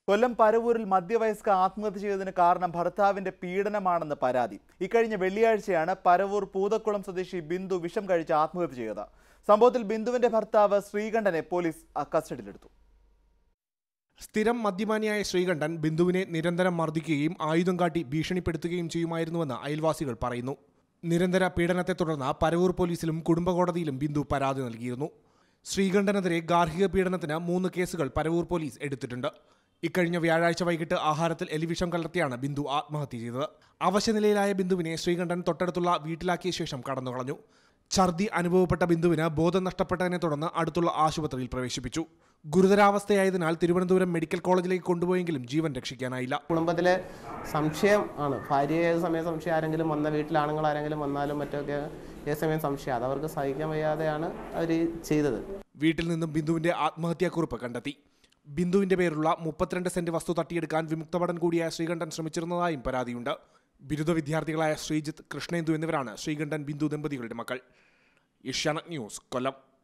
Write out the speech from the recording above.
കൊല്ലം പരവൂരിൽ മധ്യവയസ്ക ആത്മഹത്യ ചെയ്തതിന് കാരണം ഭർത്താവിന്റെ പീഡനമാണെന്ന് പരാതി ഇക്കഴിഞ്ഞ വെള്ളിയാഴ്ചയാണ് പരവൂർ പൂതക്കുളം സ്വദേശി ബിന്ദു വിഷം കഴിച്ച് ആത്മഹത്യ ചെയ്തത് സംഭവത്തിൽ ബിന്ദുവിന്റെ ഭർത്താവ് ശ്രീകണ്ഠനെ പോലീസ് ആ, കസ്റ്റഡിയിലെടുത്തു സ്ഥിരം മദ്യപാനിയായ ശ്രീകണ്ഠൻ ബിന്ദുവിനെ നിരന്തരം മർദ്ദിക്കുകയും ആയുധം കാട്ടി ഭീഷണിപ്പെടുത്തുകയും ചെയ്യുമായിരുന്നുവെന്ന് അയൽവാസികൾ പറയുന്നു നിരന്തര പീഡനത്തെ തുടർന്ന് പരവൂർ പോലീസിലും കുടുംബ കോടതിയിലും ബിന്ദു പരാതി നൽകിയിരുന്നു ശ്രീകണ്ഠനെതിരെ ഗാർഹിക പീഡനത്തിന് മൂന്ന് കേസുകൾ പരവൂർ പോലീസ് എടുത്തിട്ടുണ്ട് ഇക്കഴിഞ്ഞ വ്യാഴാഴ്ച വൈകിട്ട് ആഹാരത്തിൽ എലിവിഷം കലർത്തിയാണ് ബിന്ദു ആത്മഹത്യ ചെയ്തത് അവശനിലയിലായ ബിന്ദുവിനെ ശ്രീകണ്ഠൻ തൊട്ടടുത്തുള്ള വീട്ടിലാക്കിയ ശേഷം കടന്നുകളഞ്ഞു ഛർദി അനുഭവപ്പെട്ട ബിന്ദുവിന് ബോധം നഷ്ടപ്പെട്ടതിനെ തുടർന്ന് അടുത്തുള്ള ആശുപത്രിയിൽ പ്രവേശിപ്പിച്ചു ഗുരുതരാവസ്ഥയായതിനാൽ തിരുവനന്തപുരം മെഡിക്കൽ കോളേജിലേക്ക് കൊണ്ടുപോയെങ്കിലും ജീവൻ രക്ഷിക്കാനായില്ല കുടുംബത്തിലെ സംശയം ആണ് ഭാര്യ ഏത് സമയം സംശയം ആരെങ്കിലും വന്ന വീട്ടിൽ ആണുങ്ങൾ ആരെങ്കിലും വന്നാലും മറ്റൊക്കെ ഏത് സമയം സംശയം അത് അവർക്ക് സഹിക്കാൻ വയ്യാതെയാണ് അവർ ചെയ്തത് വീട്ടിൽ നിന്നും ബിന്ദുവിന്റെ ആത്മഹത്യാക്കുറിപ്പ് കണ്ടെത്തി ബിന്ദുവിന്റെ പേരുള്ള മുപ്പത്തിരണ്ട് സെന്റ് വസ്തു തട്ടിയെടുക്കാൻ വിമുക്ത ഭടൻ കൂടിയായ ശ്രീകണ്ഠൻ ശ്രമിച്ചിരുന്നതായും പരാതിയുണ്ട് ബിരുദ വിദ്യാർത്ഥികളായ ശ്രീജിത്ത് കൃഷ്ണേന്ദു എന്നിവരാണ് ശ്രീകണ്ഠൻ ബിന്ദു ദമ്പതികളുടെ മക്കൾ ഏഷ്യാനെറ്റ് ന്യൂസ് കൊല്ലം